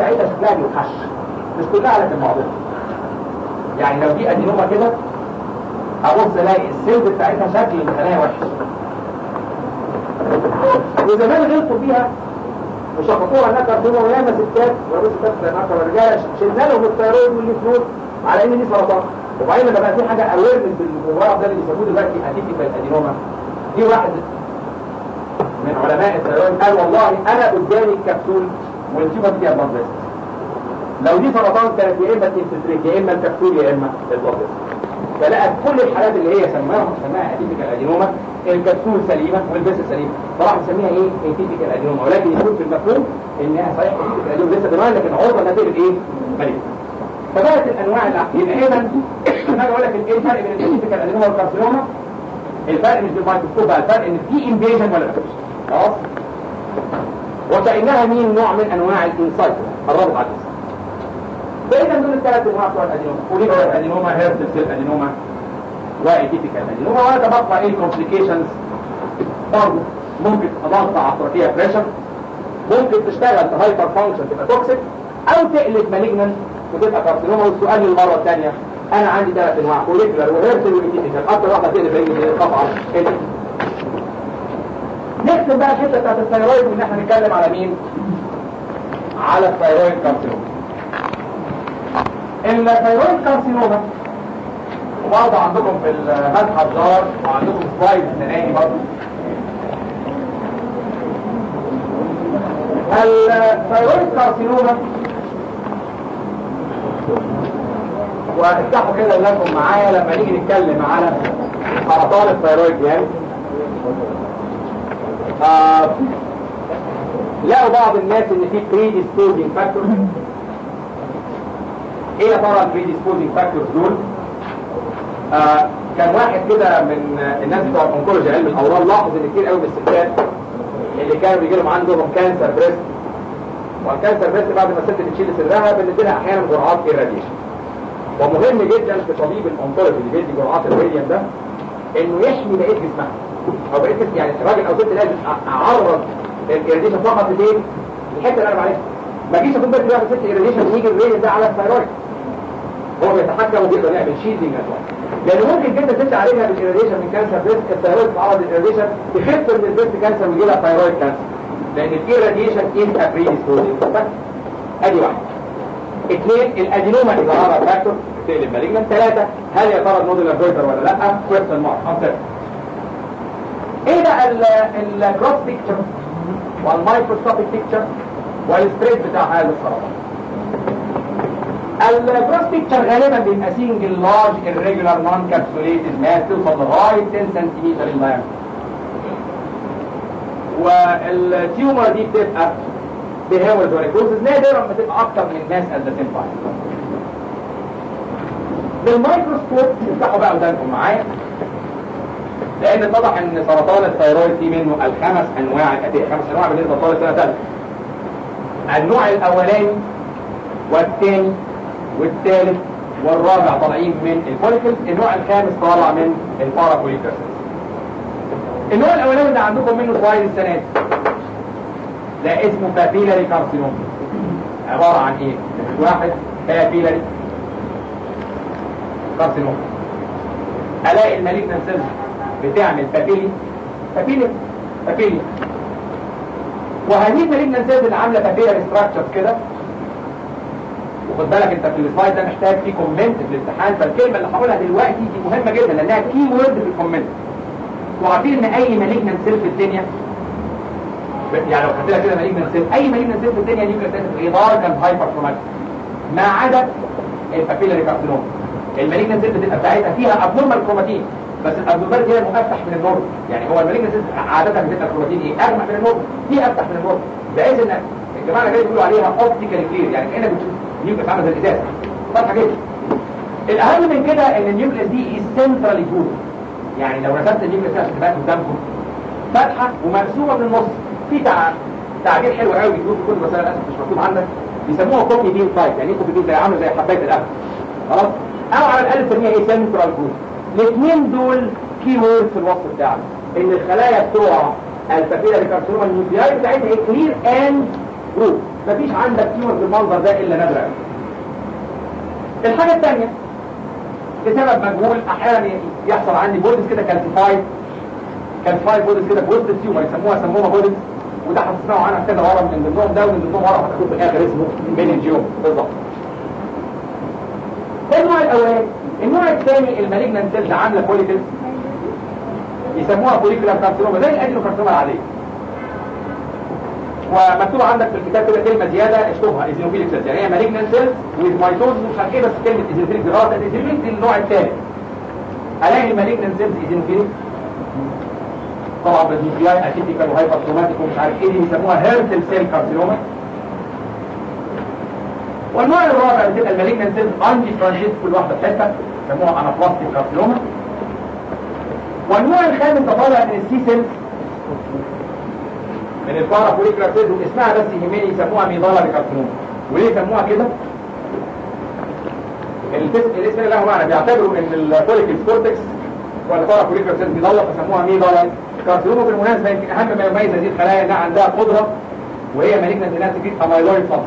بتاعتها شكلها بيوحش مش كلها لكن معظمها يعني لو دي ادينوما كده ابص الاقي السيلز بتاعتها شكل الخلايا وحش وزمان غلطوا فيها وشخصوها انها كارسينوما وياما ستات ورئيس ستات زي ما كانوا رجاله شلنا لهم الثيرويد والليفنول على ان دي سرطان وبعدين لما بقى في حاجه اويرمنت بالمرض ده اللي بيسموه دلوقتي اتيبيكال ادينوما في واحد من علماء الثيرويد قال والله انا قدامي الكبسول والتيوبر دي فيها بلاد لو دي سرطان كانت يا اما تنفلتريت يا اما الكبسول يا اما البلاد فلقت كل الحالات اللي هي سماها سماها اتيبيكال ادينوما الكبسول سليمه والبس سليمه فراح مسميها ايه اتيبيكال ادينوما ولكن يكون في المفهوم انها صحيح اتيبيكال ادينوما لسه دماغ لكن عرضه انها تقلب ايه ملك فبقت الانواع اللي يبقى اذا انا اقول لك ايه الفرق بين الاتيبيكال ادينوما والكارسينوما الفرق مش بالميكروسكوب بقى الفرق ان في انفيجن ولا لا خلاص وكانها مين نوع من انواع الانسايت الرابط على الانسايت فاذا دول الثلاث انواع بتوع الادينوما فوليكولار ادينوما هيرتل سيل ادينوما واتيبيكال ادينوما ويتبقى ايه الكومبليكيشنز برضه ممكن ضغط عصريه بريشر ممكن تشتغل في هايبر فانكشن تبقى توكسيك او تقلب مالجنن وتبقى كارسينوما والسؤال للمره الثانيه انا عندي ثلاث انواع فوليكولار وهيرتل واتيبيكال اكتر واحده تقلب مالجنن طبعا كده نختم بقى الحته بتاعت الثيرويد وان احنا نتكلم على مين؟ على الثيرويد كارسينوما الثيرويد كارسينوما وبرضه عندكم في المتحف جار وعندكم سلايد السنه برضه الثيرويد كارسينوما وافتحوا كده لكم معايا لما نيجي نتكلم على سرطان الثيرويد يعني آه لقوا بعض الناس ان في predisposing factors ايه يا ترى predisposing factors دول آه كان واحد كده من الناس بتوع الانكولوجي علم الاورام لاحظ ان كتير قوي من الستات اللي كانوا بيجي لهم عندهم كانسر بريست والكانسر بريست بعد ما الست بتشيل سرها بنديلها احيانا جرعات ايراديشن ومهم جدا في طبيب الانكولوجي اللي بيدي جرعات الراديوم ده انه يحمي بقيه جسمها او بقيه جسم يعني الراجل او ست لازم اعرض الايراديشن فقط لفين؟ الحته اللي انا بعرفها ما جيش اكون بس واحد ست ايراديشن ويجي الراديوم ده على الثيرويد هو بيتحكم وبيقدر يعمل شيلدنج لان ممكن جدا تنت عليها بالايراديشن من كانسر بريست الثيرويد تتعرض للايراديشن تخف من البريست كانسر ويجي لها ثيرويد كانسر لان الايراديشن از ا بريديسبوزنج ادي واحد اثنين الادينوما اذا فاكتور تقلب مالجنان ثلاثة هل يا ترى النودولار جويتر ولا لا كويستشن مارك خمسة ايه بقى الجروس بيكتشر والمايكروسكوبيك بيكتشر والستريت بتاع هذا السرطان الجروس بيكتشر غالبا بيبقى سنجل لارج irregular نون كابسوليتد ماس توصل لغايه 10 سنتيمتر ان diameter والتيومر دي بتبقى بهاورز وريكوزز نادرا ما تبقى اكتر من ماس ات ذا سيم تايم بالميكروسكوب افتحوا بقى قدامكم معايا لان اتضح ان سرطان الثيرويد في منه الخمس انواع الاتيه خمس انواع بالنسبه لطالب سنه ثالثه النوع الاولاني والثاني والثالث والرابع طالعين من الفوليكل النوع الخامس طالع من البارافوليكل النوع الاولاني ده عندكم منه سلايد السنه دي ده اسمه بابيلاري كارسينوم عباره عن ايه واحد بابيلاري كارسينوم الاقي المالجنان سيلز بتعمل بابيلي بابيلي بابيلي وهذه المالجنان سيلز اللي عامله بابيلاري ستراكشرز كده وخد بالك انت في السلايد ده محتاج فيه كومنت في الامتحان فالكلمه اللي هقولها دلوقتي دي مهمه جدا لانها كي وورد في الكومنت وعارفين ان اي مالجنان سيل في الدنيا يعني لو خدتها كده مالجنان سيل اي مالجنان سيل في الدنيا دي كانت غبار كان هايبر كروماتيك ما عدا البابيلاري كارسينوم المالجنان سيل بتبقى بتاعتها فيها ابنورمال كروماتين بس الابنورمال هي مفتح من النور يعني هو المالجنان سيل عاده بتبقى كروماتين ايه اغمق من النور في افتح من النور بحيث ان الجماعه اللي بيقولوا عليها اوبتيكال كلير يعني كانك بتشوف نيوكليس عامله زي الازاز واضحه جدا الاهم من كده ان النيوكليس دي سنترالي جود يعني لو رسمت النيوكليس عشان تبقى قدامكم فاتحه ومقسومه من النص في تع... تعبير حلو قوي بيقول في كل مسائل للاسف مش مكتوب عندك بيسموها كوبي بين تايب يعني ايه كوبي بين زي عامله زي حبايه القهوه خلاص او على الاقل تسميها ايه سنترال جود الاثنين دول كي وورد في الوصف بتاعك ان الخلايا بتوع البابيلاري كارسينوما النيوكلياي بتاعتها ايه كلير اند جروب مفيش عندك تيومر بالمنظر ده الا نادرا الحاجه الثانيه لسبب مجهول احيانا يحصل عندي بودز كده كالسيفايد كالسيفايد بودز كده بوست التيومر يسموها سموها بودز وده هتسمعوا عنها كده ورا من ضمنهم ده ومن ضمنهم ورا هتاخد في الاخر اسمه مينينجيوم بالظبط ده النوع الاولاني النوع الثاني المالجنان سيلز عامله فوليكلز يسموها فوليكولار كارسينوما زي الادينوكارسينوما العاديه ومكتوب عندك في الكتاب كده كلمه زياده اشطبها ايزينوفيليك سيلز يعني هي مالجنان سيلز ويز مايتوز مش عارف ايه بس كلمه ايزينوفيليك دي غلط الايزينوفيليك دي النوع الثالث الاقي المالجنان سيلز ايزينوفيليك طبعا بالنيوكلياي اتيتيكال وهايبرتروماتيك ومش عارف ايه دي بيسموها هيرتل سيل كارسينوما والنوع الرابع بتبقى المالجنان سيلز اندي فرانشيت كل واحده في حته يسموها انابلاستيك كارسينوما والنوع الخامس ده طالع من السي سيلز من البارا فوليكولار سيلز واسمها بس يهمني يسموها ميدالا كارسينوما وليه يسموها كده؟ الاسم الاسم له معنى بيعتبروا ان الفوليكل كورتكس والبارا فوليكولار سيلز ميدالا فسموها ميدالا كارسينوما بالمناسبه يمكن اهم ما يميز هذه الخلايا انها عندها قدره وهي مالجنت انها تجيب اميلويد فقط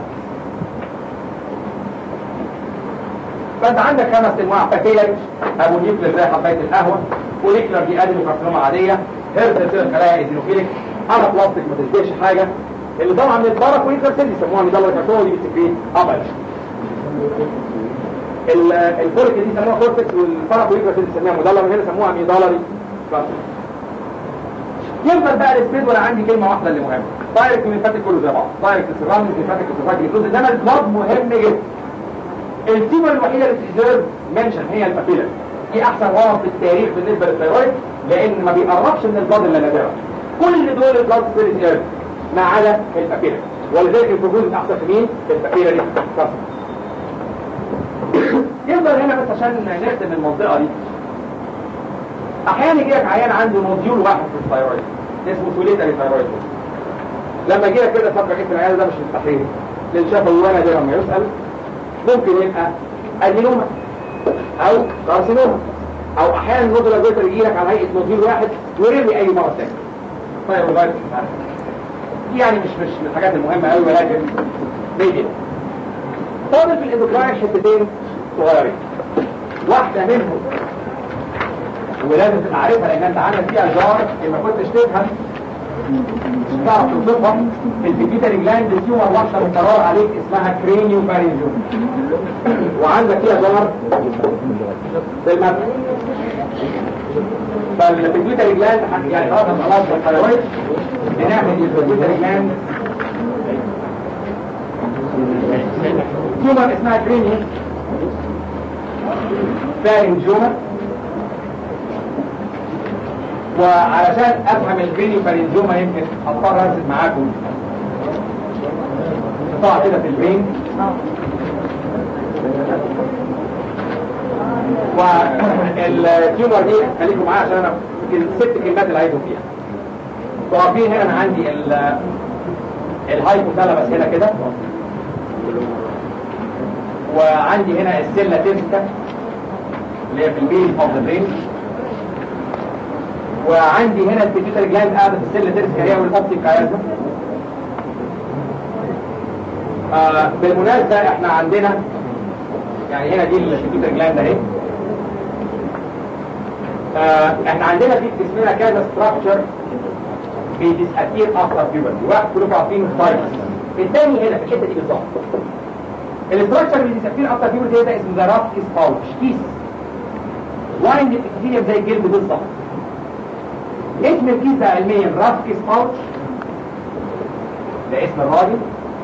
فانت عندك خمس انواع بابيلاري ابو نيوكلير زي حبايه القهوه فوليكولار دي ادينو كارسينوما عاديه هيرتل سيل خلايا ايزينوفيليك انا بلاستيك ما تشبهش حاجه اللي طبعا من البارا فوليكولار سيل يسموها ميدالا كارسينوما دي بتسكريت ابل الفوليك دي يسموها كورتكس والبارا فوليكولار سيل يسموها ميدالا من هنا يسموها ميدالري يفضل بقى السبيد ولا عندي كلمه واحده اللي مهمه دايركت ليمفاتيك كله زي بعض دايركت سيراميك ليمفاتيك سيراميك جزء انما البلاد مهم جدا التيمة الوحيدة اللي تديزيرف منشن هي البابيلر دي احسن ورم في التاريخ بالنسبة للثيرويد لان ما بيقربش من البلاد اللي نادرة كل دول البلاد سبيريت ايرد ما عدا البابيلر ولذلك الفجوز احسن في مين؟ في البابيلر دي يفضل هنا بس عشان نختم المنطقة دي احيانا يجي لك عيان عنده نوديول واحد في الثيرويد اسمه سوليتري ثيرويد لما يجي لك كده تفكر ايه في العيان ده مش مستحيل لان شاف الولد ده لما يسأل ممكن يبقى ادينوما او كارسينوما او احيانا النودولا جوتر يجي لك على هيئه نوديول واحد ويرمي اي مرض ثاني طيب والله دي يعني مش مش من الحاجات المهمه قوي ولكن بيجي فاضل في الاندوكراين حتتين صغيرين واحده منهم ولازم تبقى عارفها لان انت عامل فيها جار ما كنتش تفهم تعرف توصفها البيتيتري جلاند تيومر واحده مقرر عليك اسمها كرينيو بارينجوم وعندك فيها جار بالمثل فالبيتيتري جلاند يعني خلاص خلاص الثيرويد بنعمل البيتيتري جلاند تيومر اسمها كرينيو بارينجوما وعلشان افهم البيني فالنجومة يمكن اضطر ارسل معاكم قطاع كده في البين والتيومر دي خليكم معايا عشان انا يمكن ست كلمات اللي عايزهم فيها طرفين هنا انا عندي الهايبوثالامس هنا كده وعندي هنا السيلا تيسكا اللي هي في البين اوف ذا برين وعندي هنا البيتيوتري جلاند قاعده في السيل تيرس هي والاوبتيك كايزما آه بالمناسبه احنا عندنا يعني هنا دي البيتيوتري جلاند اهي آه احنا عندنا في جسمنا كذا ستراكشر بيديسابير افتر بيوبرتي واحد كلكم عارفين الثايمس الثاني هنا في الحته دي بالظبط الاستراكشر اللي بيديسابير افتر بيوبرتي ده اسمه ذا رافكس باوتش كيس لاين ابيثيليوم زي الجلد بالظبط اسم الكيس ده علميا رافكس باوتش ده اسم الراجل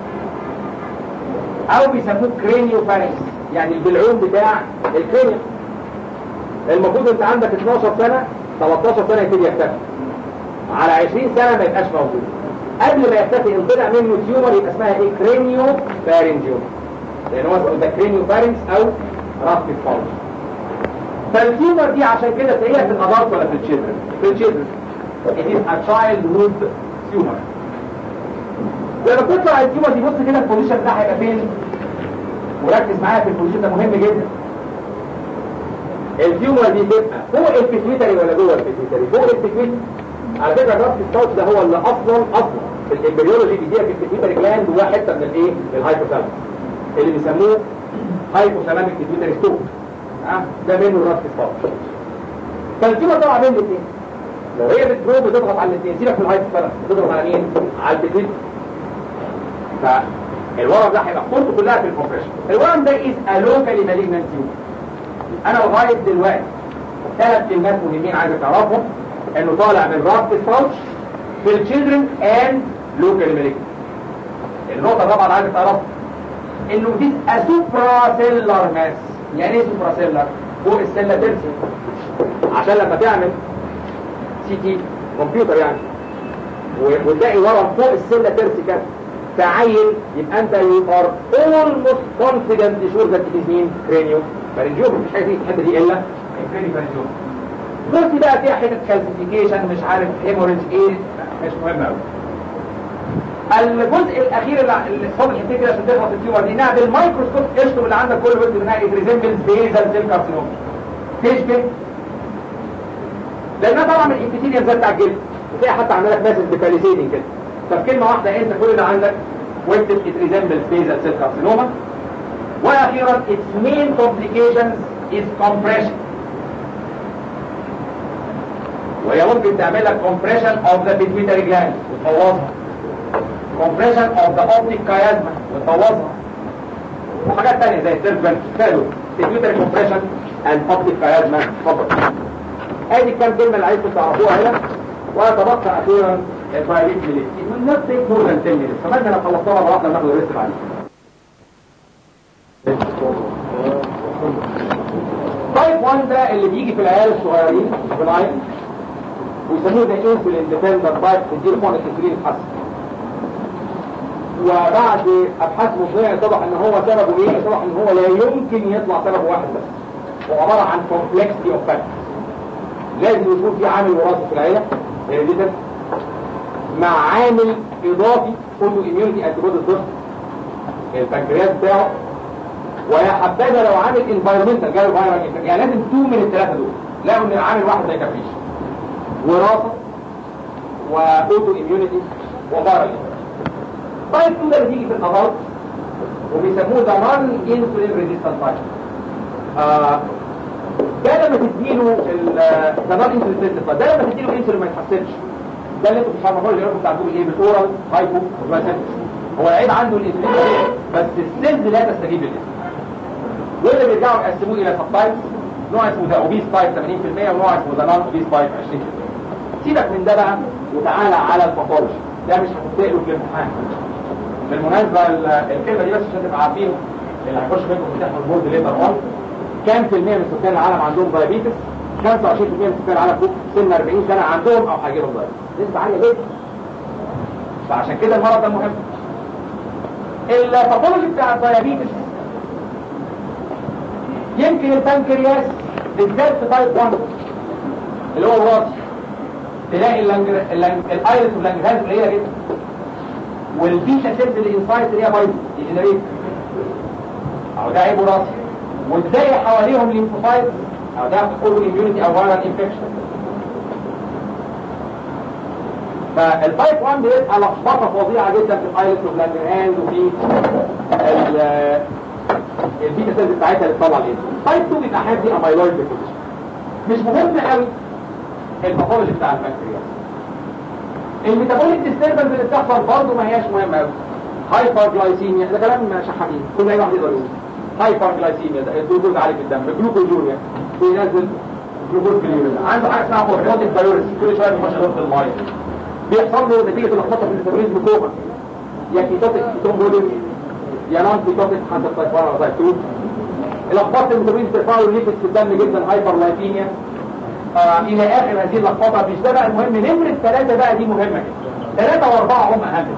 او بيسموه كرينيو فارنكس يعني البلعوم بتاع الكرينيو المفروض انت عندك 12 سنة 13 سنة يبتدي يختفي على 20 سنة ما يبقاش موجود قبل ما يختفي ان طلع منه تيومر يبقى اسمها ايه كرينيو فارنجيوم لان هو اسمه ده كرينيو فارنكس او رافكس باوتش فالتيومر دي عشان كده تلاقيها في الادلت ولا في التشيلدرن في التشيلدرن it is a childhood tumor لما بتطلع التيومر دي بص كده البوزيشن ده هيبقى فين وركز معايا في البوزيشن ده مهم جدا التيومر دي تبقى فوق البيتويتري ولا جوه البيتويتري فوق البيتويتري على فكره الراس الصوت ده هو اللي اصلا اصلا الامبريولوجي بيديلك البيتيوتري جلاند جواها حته من الايه الهايبوثالاموس اللي بيسموه هايبوثالاميك بيتيوتري ستوك ها ده منه الراس سبوت فالتيومر طبعا بين الاثنين لو هي بتروب بتضغط على الاثنين سيبك من الهايبوثالاموس بتضغط على مين على البيتيوتري فالورم ده هيبقى قوته كلها في الكومبريشن الورم ده از ا لوكالي مالجنانت تيومر انا لغايه دلوقتي ثلاث كلمات مهمين عايز تعرفهم انه طالع من رابط الفوتش في التشيلدرن اند لوكال مالجنانت النقطه الرابعه اللي عايز تعرفها انه دي سوبرا سيلر ماس يعني ايه سوبرا سيلر فوق السله ترسي عشان لما تعمل سي تي كمبيوتر يعني وتلاقي ورم فوق السله ترسي كده تعين يبقى انت يو ار اولموست كونفيدنت شور ذات ات مين كرينيو فالنجيوم مفيش حاجه في الحته دي الا الكرينيو فالنجيوم بص بقى فيها حته كالسيفيكيشن مش عارف هيموريج ايه مش مهم قوي الجزء الاخير اللي فاضل حته كده عشان تخلص التيومر دي انها بالميكروسكوب اشطب اللي عندك كل وقت منها ريزمبلز بيزل سيل كارسينوم تشبه لانها طبعا من الابيثيليوم زي بتاع الجلد وتلاقي حتى عامله لك ماسس بكاليزيني كده ففي كلمه واحده انت كل اللي عندك واكتب it resembles basal cell carcinoma واخيرا its main complications is compression وهي ممكن تعمل لك compression of the pituitary gland وتبوظها compression of the optic chiasma وتبوظها وحاجات تانية زي السيرفن فالو pituitary compression and optic chiasma اتفضل ادي كام كلمة اللي عايزكم تعرفوها هنا وتبقى اخيرا الفايلين ميليت it will not take more than 10 minutes فمثلا لو خلصتها مرة واحدة ناخد الريست بعدين تايب 1 ده اللي بيجي في العيال الصغيرين في العين ويسموه ده انسولين ديبندنت تايب تديله حقن الانسولين الحسن وبعد ابحاث مصريه اتضح ان هو سببه ايه؟ اتضح ان هو لا يمكن يطلع سبب واحد بس هو عباره عن كومبلكسيتي اوف فاكتورز لازم يكون في عامل وراثي في العيله هيريديتر مع عامل اضافي اوتو اميونيتي انتي بودي ضد البنكرياس بتاعه ويا حبذا لو عامل انفايرمنتال جاله فايرال يعني لازم تو من الثلاثه دول لقوا ان عامل واحد ما يكفيش وراثه واوتو اميونيتي وفايرال طيب تو ده اللي بيجي في الادلت وبيسموه ذا نون انسولين ريزيستنت تايب ده لما تديله ذا نون انسولين ريزيستنت ده لما تديله انسولين ما يتحسنش ده اللي انتوا بتفهموه اللي انتوا بتعملوه ايه بالاورال هايبو هو العيب عنده الانسولين بس السيلز لا تستجيب للانسولين واللي بيرجعوا يقسموه الى سب تايبس نوع اسمه ذا اوبيس تايب 80% ونوع اسمه ذا نون اوبيس تايب 20% سيبك من ده بقى وتعالى على الباثولوجي ده مش هتسأله في الامتحان بالمناسبة الكلمة دي بس عشان تبقى عارفين اللي هيخش منكم امتحان البورد ليبر 1 كام في المية من سكان العالم عندهم دايابيتس 25% من سكان العالم فوق سن 40 سنة عندهم او هيجيلهم دايابيتس نسبة عالية جدا فعشان كده المرض ده مهم الباثولوجي بتاع الدايابيتس يمكن البنكرياس بالذات في تايب 1 اللي هو الوراثي تلاقي الايرس واللانجهاز قليله جدا والبيتا سيلز اللي انسايد اللي هي بايظه ديجنريت او ده عيب وراثي وتلاقي حواليهم ليمفوسايت او ده اوتو اميونيتي او فايرال انفكشن فالتايب 1 بيبقى لخبطه فظيعه جدا في الايرس واللانجهاز وفي البيتا سيلز بتاعتها اللي بتطلع الانسولين تايب 2 بيبقى حاجه دي اميلويد ديبوزيشن مش مهم قوي الباثولوجي بتاع البكتيريا الميتابوليك ديستربنس اللي بتحصل برضه ما هياش مهمه قوي هايبر جلايسيميا ده كلام شحامين كل اي واحد يقدر يقول هايبر جلايسيميا ده الجلوكوز عالي في الدم جلوكوزوريا بينزل جلوكوز في اليورين عنده حاجه اسمها هرمونيك بايوريس كل شويه بيخش ضغط الميه بيحصل له نتيجه اللخبطه في الميتابوليزم كوما يا كيتوتيك كيتون بوليس يا نون كيتوتيك حسب تايب 1 ولا تايب 2 لخبطه الميتابوليزم ترفعه الليبيد في الدم جدا هايبر لايبيميا آه الى اخر هذه اللخبطه مش ده بقى المهم نمره ثلاثه بقى دي مهمه جدا ثلاثه واربعه هم اهم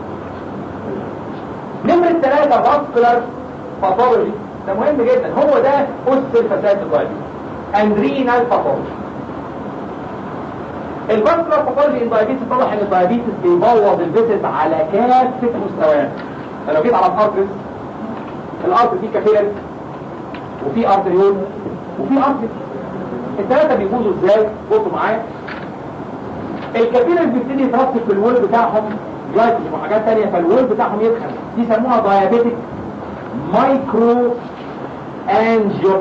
نمره ثلاثه فاسكولار باثولوجي ده مهم جدا هو ده اس الفساد الدايبيتس اندرينال باثولوجي الفاسكولار باثولوجي الدايبيتس اتضح ان الدايبيتس بيبوظ الفيسز على كافه مستويات فلو جيت على الارترز الارتر فيه كافير وفي ارتريول وفي ارتري الثلاثة بيبوظوا ازاي بصوا معايا الكابيلر بيبتدي يترسب في الول بتاعهم جلايكوجين وحاجات تانية فالوول بتاعهم يتخن دي يسموها دايابيتك مايكرو انجيو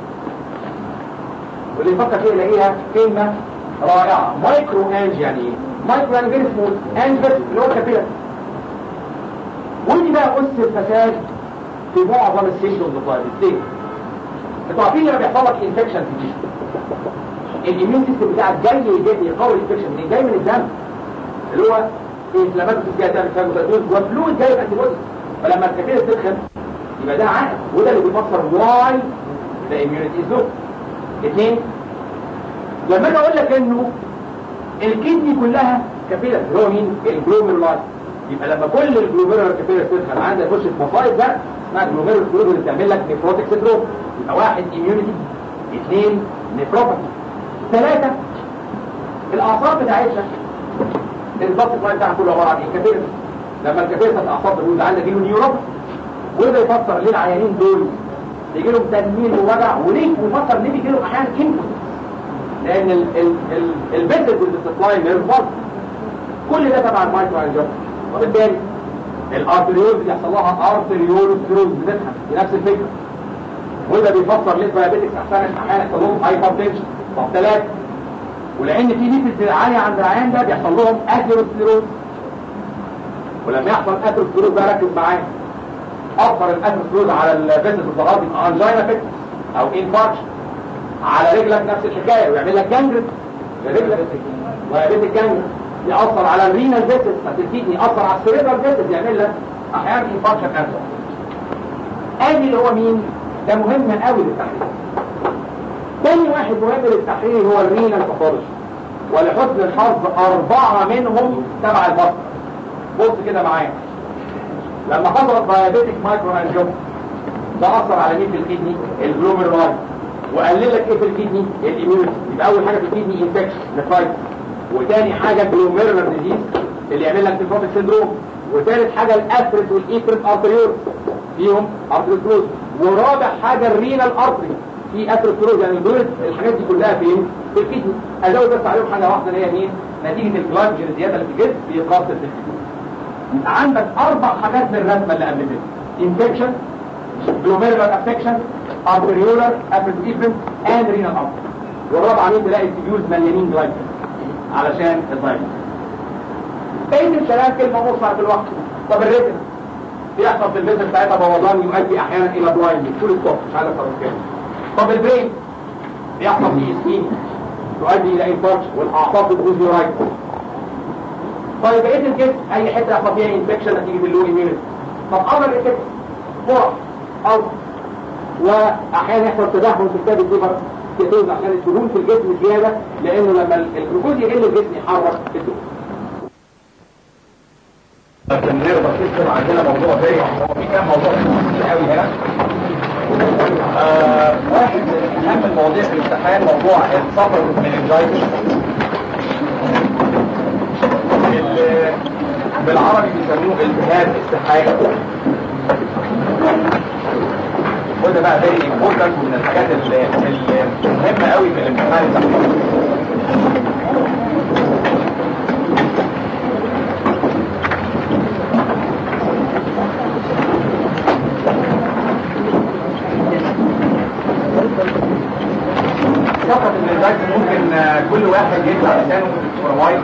واللي يفكر فيها يلاقيها كلمة رائعة مايكرو انج يعني ايه؟ مايكرو يعني فيري سمول انج بس اللي هو كابيلر ودي بقى أس الفساد في معظم السيمتومز بتاعت ليه؟ انتوا عارفين لما بيحصل لك انفكشن في الجسم الاميون سيستم بتاعك جاي جاي يقوي الانفكشن من جاي من الدم اللي هو انفلامات جايه تعمل فاجوسايتوز وفلويد جاي انتي بودي فلما الكابيلر تدخل يبقى ده عائد وده اللي بيفسر واي ذا اميونيتي از لو اثنين لما انا اقول لك انه الكدني كلها كابيلر اللي هو مين الجلوميرولايت يبقى لما كل الجلوميرولار كابيلر تدخل عندها يخش في مصايب ده اسمها جلوميرولار كلوز اللي بتعمل لك نيفروتيك سيندروم يبقى واحد اميونيتي اثنين نيفروباثي ثلاثة الاعصاب بتاعتنا الضغط اللاين بتاعها كله عباره عن ايه كابيلر لما الكابيلر الاعصاب بتقول عندك يجي له نيوروباثي وده يفسر ليه العيانين دول يجي لهم تنميل ووجع وليه ويفسر ليه بيجي لهم احيانا كيمبل لان ال ال ال البيتر اللي بتسبلاي نيرف كل ده تبع المايكرو انجيوم وبالتالي الارتريول بيحصل لها ارتريول ستروز بتتخن نفس الفكره وده بيفسر ليه الدايابيتكس احيانا احيانا يحصل لهم هايبرتنشن طب ثلاثه ولان في ليبيد عاليه عند العيان ده بيحصل لهم اثيروسكليروز ولما يحصل اثيروسكليروز ده ركز معايا اكثر الاثيروسكليروز على الفيسل الضغط يبقى انجينا فيكس او انفاركشن على رجلك نفس الحكايه ويعمل لك جنجر رجلك ويعمل لك جنجر يأثر على الرينال فيسل فتلكيدني يأثر على السيريبرال فيسل يعمل لك احيانا انفاركشن انسر ادي اللي هو مين ده مهم قوي للتحليل تاني واحد مهم للتحليل هو الرينال باثولوجي ولحسن الحظ أربعة منهم تبع البطن بص كده معايا لما حصلت دايابيتك مايكرو انجيوم ده أثر على مين في الكدني الجلوميرولايت وقلل لك ايه في الكدني الاميونيتي يبقى أول حاجة في الكدني انفكشن نفرايتس وتاني حاجة جلوميرولار ديزيز اللي يعمل لك نيفروتيك سيندروم وتالت حاجة الافرس والايفرس ارتريول فيهم ارتريول ورابع حاجة الرينال ارتري في اثيروسكليروز يعني دول الحاجات دي كلها فين في الكدني ازود بس عليهم حاجه واحده اللي هي مين نتيجه الجلايكوجين الزياده اللي في الجسم بيتراص في الكدني يبقى عندك اربع حاجات من الرسمه اللي قبل كده انفكشن جلوميرولار افكشن ارتريولار افريتيفن اند رينال ارتري والرابعه مين تلاقي التبيولز مليانين جلايكوجين علشان الفيروس بقيت الكلام كلمه مصنع في الوقت طب الريتنا بيحصل في الفيزن بتاعتها بوظان يؤدي احيانا الى بلايند طول الصبح مش عارف اتصرف كده طب البرين بيحصل فيه اسكين تؤدي الى انفاركشن والاعصاب بتبوظ يورايت طيب بقيه الجسم اي حته يحصل فيها انفكشن نتيجه اللو اميونيتي طب امر الافكت فرع او واحيانا يحصل تدهور في كتاب الليفر كتوز عشان الدهون في الجسم زياده لانه لما الجلوكوز يقل الجسم يحرك الدهون لكن نقدر نذكر عندنا موضوع زي هو في كام موضوع كتير قوي هنا آه واحد من اهم المواضيع في الامتحان موضوع السفر من الجايتس اللي بالعربي بيسموه التهاب استحاله وده بقى فيري امبورتنت ومن الحاجات المهمه قوي في الامتحان التحليلي فقط ان الدايت ممكن كل واحد يطلع لسانه فورمايل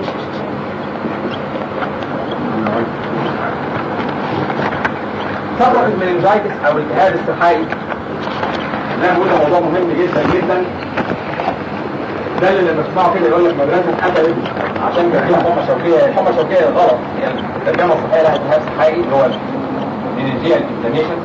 فقط المننجايتس او التهاب الصحي زي ما قلنا موضوع مهم جدا جدا ده اللي بنسمعه كده يقول لك مدرسه قتلت عشان كان فيها حمى شوكيه الحمى الشوكيه غلط يعني الترجمه الصحيحه لها التهاب صحي اللي هو الانرجيال انفلاميشن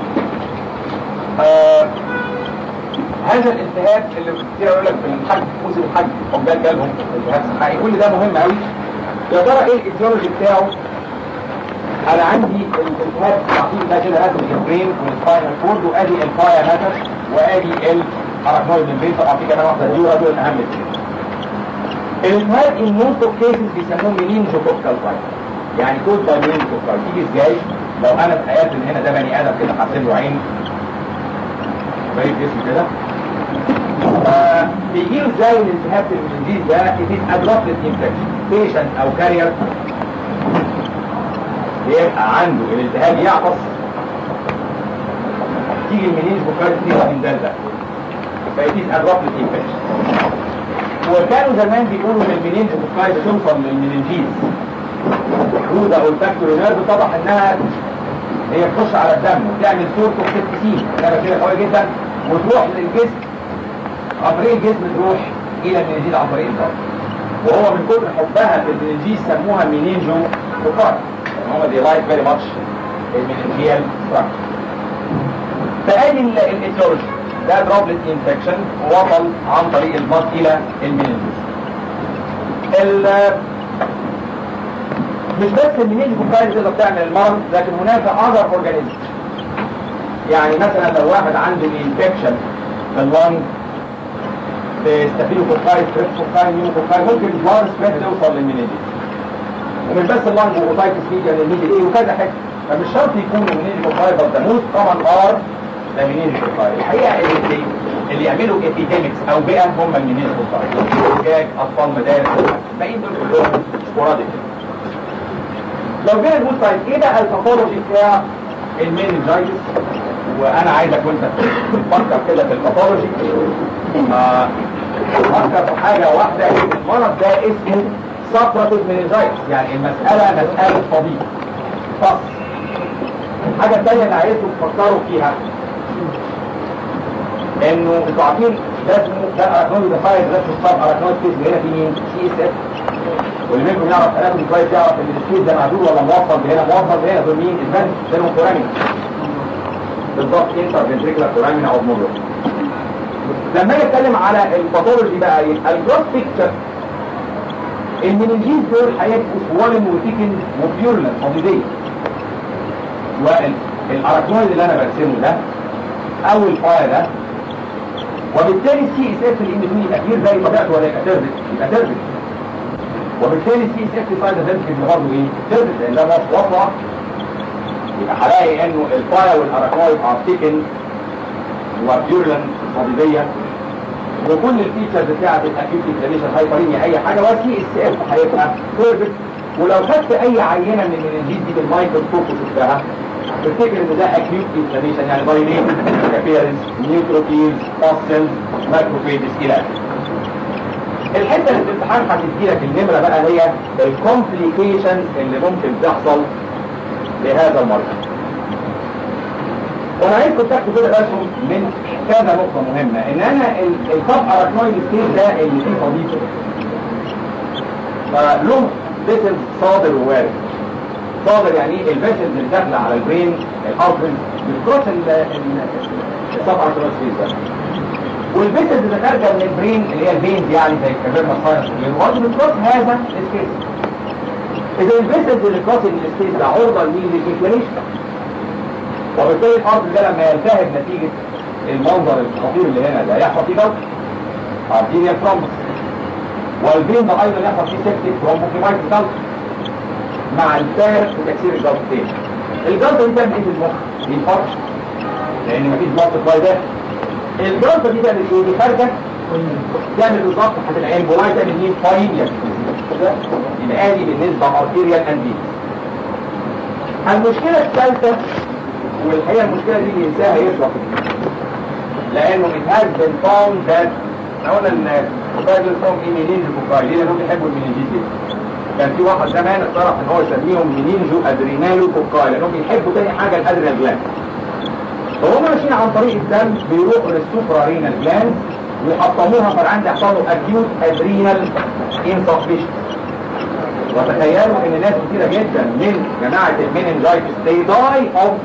هذا الالتهاب اللي كتير يقول لك في الحج موسم الحج عقبال جالهم التهاب صحي كل ده مهم قوي يا ترى ايه الايديولوجي بتاعه انا عندي الالتهاب العقيم ده كده راسم البرين والسباينال كورد وادي الفايا ماتر وادي الاركنويد ممبرين طبعا في كمان واحده دي ودول اهم اثنين الالتهاب ان موست اوف كيسز بيسموه منينجوكوكال فايروس يعني كود باي منينجوكوكال تيجي ازاي لو انا تخيلت ان هنا ده بني ادم كده حاطين له عين بقيت جسم كده بيجيله ازاي الالتهاب في المنجيز ده it is adopted infection patient او carrier بيبقى عنده الالتهاب يعطس تيجي المنين بكارت تيجي من دلة فيتيز ادرابلت انفكشن وكانوا زمان بيقولوا ان المنين بكارت توصل للمننجيز رودا او الفاكتوري نيرف اتضح انها هي تخش على الدم وتعمل صورة سين كده كده قوي جدا وتروح للجسم عن طريق الجسم تروح الى المننجيز عن طريق الضغط وهو من كتر حبها في المننجيز سموها مينينجو بكارت هم دي لايك فيري ماتش المننجيال ستراكشر فادي الايتيولوجي ده دروبلت انفكشن وصل عن طريق البط الى المننجيز مش بس المنين كومبايل تقدر تعمل المرض لكن هناك اذر اورجانيزم يعني مثلا لو واحد عنده انفكشن في اللنج ستافيلو كوكاي ستريب كوكاي نيو كوكاي ممكن البلاد سبريد توصل للمنينجيز ومش بس اللنج واوتايتس ميديا للميديا ايه وكذا حاجه فمش شرط يكون المنينجيز كوكاي بس ده موست طبعا ار ده منينجيز كوكاي الحقيقه اللي اللي يعملوا ابيديمكس او بيئه هم المنينجيز كوكاي جاج اطفال مدارس الباقيين دول كلهم سبوراديك لو جينا نقول طيب ايه بقى الباثولوجي بتاع المينجايتس وانا عايزك وانت تفكر كده في الباثولوجي آه فكر في حاجه واحده المرض ده اسمه سابراتيف مينجايتس يعني المساله مساله طبيب فصل الحاجه الثانيه اللي عايزكم تفكروا فيها انه انتوا عارفين ده اسمه ده اراكنويد ديفايد ده اسمه الصاب اراكنويد كيس هنا في مين؟ سي اس اف واللي منكم يعرف اناتومي كويس يعرف ان السكيل ده معدول ولا موصل بهنا موصل بهنا دول مين البنك بينهم فورامين بالضبط انتر فنتريكولار فورامين او مودر لما اجي اتكلم على الباثولوجي بقى يبقى الجروس بيكتشر المننجيز دول هيبقوا سوالن وتيكن وبيورلن حديديه والاراكنويد اللي انا برسمه ده او الفاير ده وبالتالي السي اس اف اللي ان يبقى كبير زي طبيعته ولا يبقى تربت يبقى تربت وبالتالي السي اس اف سايد افكت برضه ايه؟ تربت لان ده وصله يبقى هلاقي انه الفاير والاراكنويد ار تيكن وبيورلن صديديه وكل الفيتشرز بتاعت الاكيوت انفلاميشن هايبريميا اي حاجه والسي اس اف هيبقى تربت ولو خدت اي عينه من المننجيز دي بالمايكروسكوب وشفتها تفتكر ان ده اكيوت انفلاميشن يعني بايلين كابيرنس نيوتروفيلز فاستلز ماكروفيجز الى اخره الحته اللي في الامتحان هتدي لك النمره بقى هي الكومبليكيشن اللي ممكن تحصل لهذا المرض وانا عايزكم تاخدوا كده بالكم من كذا نقطه مهمه ان انا الكاب اراكنويد ستيج ده اللي فيه صديق له فيسل صادر ووارد صادر يعني ايه الفيسل اللي داخله على البرين الارترز بتكروس السب ارتروسفيز ده والفيسل اللي خارجه من البرين اللي هي الفينز يعني زي الكافيرنا ساينس برضه بتكروس هذا السبيس اذا الفيسل اللي كروس السبيس ده عرضه لمين للانفلاميشن وبالتالي الارض ده لما يلتهب نتيجه المنظر الخطير اللي هنا ده يحصل فيه جلط ارتيريال ترومبس والبين ده ايضا يحصل فيه سيبتيك ترومبوكيمايت جلط مع الفارق في تكسير الجلطتين الجلطه دي تعمل ايه في المخ؟ دي الفرش لان مفيش بلط فلاي ده الجلطه دي تعمل ايه؟ دي خارجه تعمل بالظبط حتى العين بولاي تعمل مين؟ فايميا يبقى ادي بالنسبه ارتيريال انديز المشكله الثالثه والحقيقه المشكله دي اللي ينساها يشرح لانه it has been found that احنا قلنا ان كوكاي دول اسمهم ايه منينجو كوكاي ليه لانهم بيحبوا المنينجيز كان في واحد زمان اقترح ان هو يسميهم منينجو ادرينالو كوكاي لانهم بيحبوا تاني حاجه الادرينال جلاند فهم ماشيين عن طريق الدم بيروحوا للسوبرا رينال جلاند ويحطموها فالعند يحصل له اكيوت ادرينال انسفشن وتخيلوا ان ناس كتيره جدا من جماعه الميننجايتس they die of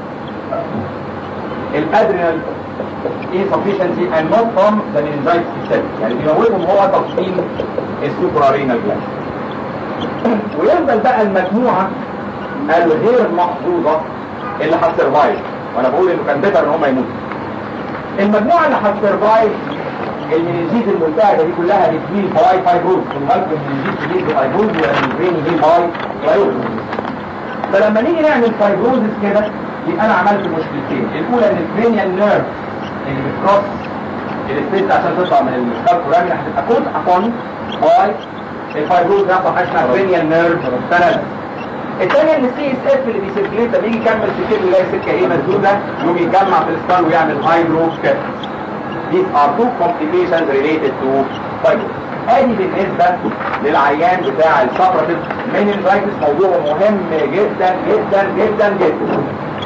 الادرينال insufficiency and not from the meningitis itself يعني بيموتهم هو تفصيل السوبرارينال جلاند ويفضل بقى المجموعة الغير محظوظة اللي هتسرفايف وانا بقول انه كان بيتر ان هم يموتوا المجموعة اللي هتسرفايف المنينجيز الملتهبة دي كلها بتجيل باي فايبروز الغالب المنينجيز تجيل فايبروز والبرين يجيل باي فايبروز فلما نيجي نعمل فايبروزس كده يبقى انا عملت مشكلتين الاولى ان الكرينيال نيرف اللي بتكروس السبيس عشان تطلع من السكالكورامين هتبقى كود ابون باي الفايبروز يحصل حاجه اسمها كرينيال نيرف ثلاث الثانيه ان السي اس اف اللي بيسيركليت لما يجي يكمل سكته يلاقي السكه ايه مسدوده يقوم يجمع في السكال ويعمل هايدرو كات These are two complications related to fibrosis. ادي بالنسبة للعيان بتاع السفرتيف meningitis موضوع مهم جدا جدا جدا جدا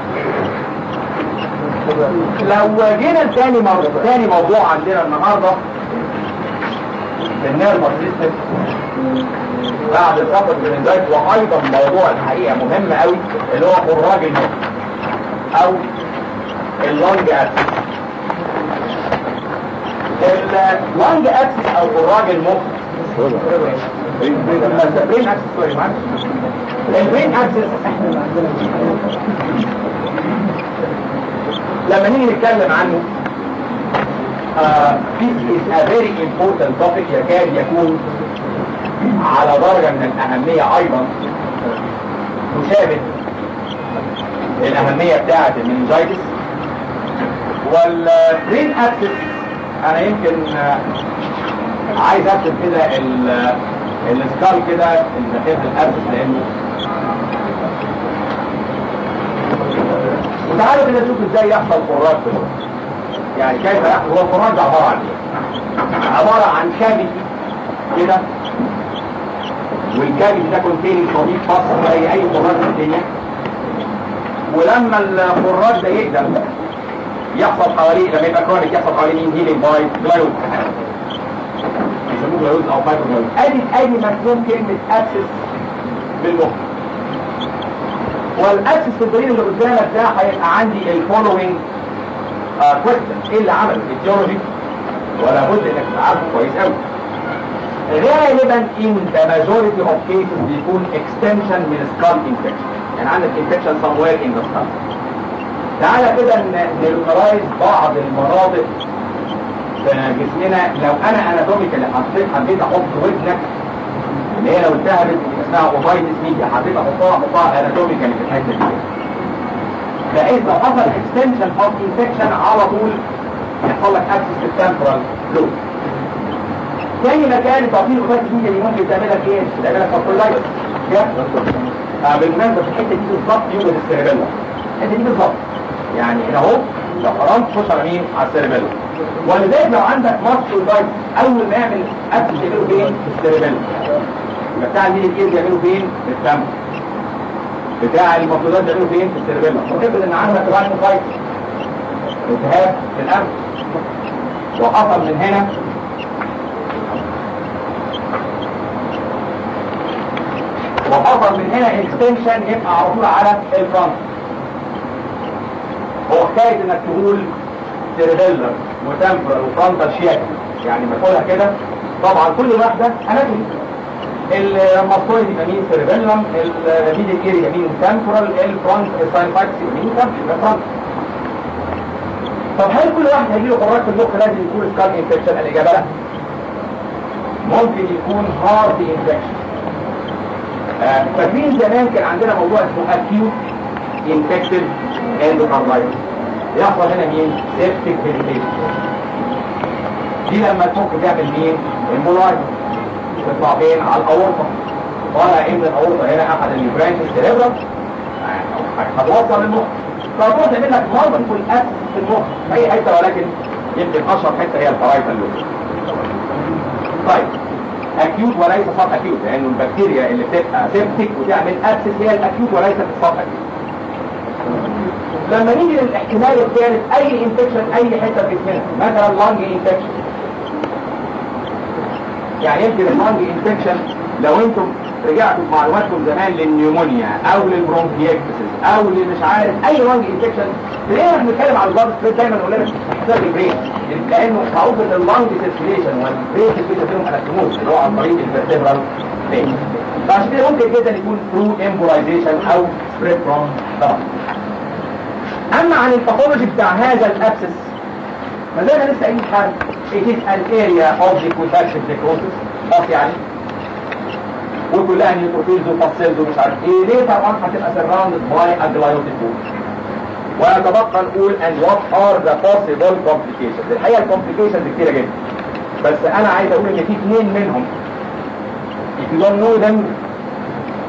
لو جينا لتاني موضوع تاني موضوع عندنا النهاردة النيرفس سيستم بعد السفر meningitis وايضا موضوع الحقيقة مهم قوي اللي هو خراج المخ او اللونج اكسس اللونج اكسس او خراج المخ البرين اكسس سوري معلش البرين اكسس لما نيجي نتكلم عنه uh, this is a very important topic يكاد يكون على درجة من الأهمية أيضا تشابه الأهمية بتاعة المنجايتس والبرين اكسس أنا يمكن uh, عايز أكتب كده السكال كده الناحية الأسس لأنه وتعالوا كده نشوف ازاي يحصل خراج في الوقت يعني كيف يحصل هو الخراج عبارة عن ايه عبارة عن كابي كده والكابي ده كونتيننج صديق فصل زي اي خراج في الدنيا ولما الخراج ده يقدم يحصل حواليه لما يبقى كرونيك يحصل حواليه مين هيلينج باي جلايوز يسموه جلايوز او فايبر جلايوز ادي ادي مفهوم كلمة اكسس بالمخ والاكسس في الدليل اللي قدامك ده هيبقى عندي الفولوينج كويستشن ايه اللي عمله الجيولوجي ولا بد انك تعرفه كويس قوي غالبا in the majority of cases بيكون extension من skull infection يعني عندك infection somewhere in the skull تعالى كده نلوكلايز بعض المناطق في جسمنا لو انا اناتوميكالي حطيت حبيت احط ودنك اللي هي لو التهبت اسمها اوفايتس ميديا حبيت احطها احطها اناتوميكالي في الحته دي بحيث لو حصل اكستنشن اوف انفكشن على طول يحصل لك اكسس في التمبرال لوب تاني مكان تعطيل الاوفايتس ميديا اللي ممكن تعمل لك ايه؟ تعمل لك سبولايتس بالمناسبه في الحته دي بالظبط يوجد السيربيلا الحته دي بالظبط يعني هنا اهو لو قرنت تخش على مين؟ على السيربيلا ولذلك لو عندك ماسك بايت اول ما يعمل اكل تعمله فين؟ في السيربيلا يبقى بتاع الميل الجيل بيعملوا فين؟ في الدم بتاع المفروضات بيعملوا فين؟ في السيربيلا وتفرض ان عندك راين بايت التهاب في القلب وحصل من هنا وحصل من هنا اكستنشن يبقى على طول على الفرونت هو حكايه انك تقول سيربيلر وتمبرال وفرونتال شياك يعني ما تقولها كده طبعا كل واحده اناتومي المصطوي يبقى مين سيربيلم الميدل اير يبقى مين تمبرال الفرونت ساينفاكس يبقى مين تمبرال طب هل كل واحد هيجي له قرارات في المخ لازم يكون سكال انفكشن الاجابه لا ممكن يكون هارت انفكشن آه فاكرين زمان كان عندنا موضوع اسمه اكيوت انفكتد اندوكاردايتس يحصل هنا مين سيبتيك فيجيتيشن دي لما تفك تعمل مين المولايز تطلع فين على الاورطه طالع ايه من الاورطه هنا احد البرانش السيريبرال هتوصل للمخ فهتروح تعمل لك مالتيبل اكس في المخ في اي حته ولكن يمكن اشهر حته هي الفرايتال لوب طيب اكيوت وليس سب اكيوت لانه البكتيريا اللي بتبقى سيبتيك وتعمل اكسس هي الاكيوت وليست السب اكيوت لما نيجي للاحتمال الثالث اي انفكشن اي حته في جسمنا مثلا لانج انفكشن يعني يمكن اللانج انفكشن لو انتم رجعتوا في معلوماتكم زمان للنيومونيا او للبرونكيكتسس او مش عارف اي لانج انفكشن ليه احنا بنتكلم على البلاد ستريت دايما نقول لنا حساب البرين لانه معروف ان اللانج سيركيليشن والبرين سيركيليشن فيهم الكتموز اللي هو عن طريق الفيرتبرال فين فعشان كده ممكن جدا يكون ثرو امبولايزيشن او سبريد فروم ضغط اما عن الباثولوجي بتاع هذا الابسس ما زي ما لسه قايلين حاجه it is an area of the contaction necrosis خلاص يعني وكلها نيوتروفيلز وفاسيلز ومش عارف ايه ليه طبعا هتبقى surrounded by a gliotic wound ونتبقى نقول and what are the possible complications الحقيقه الكومبليكيشنز كتيره جدا بس انا عايز اقول ان في اثنين منهم if you don't know them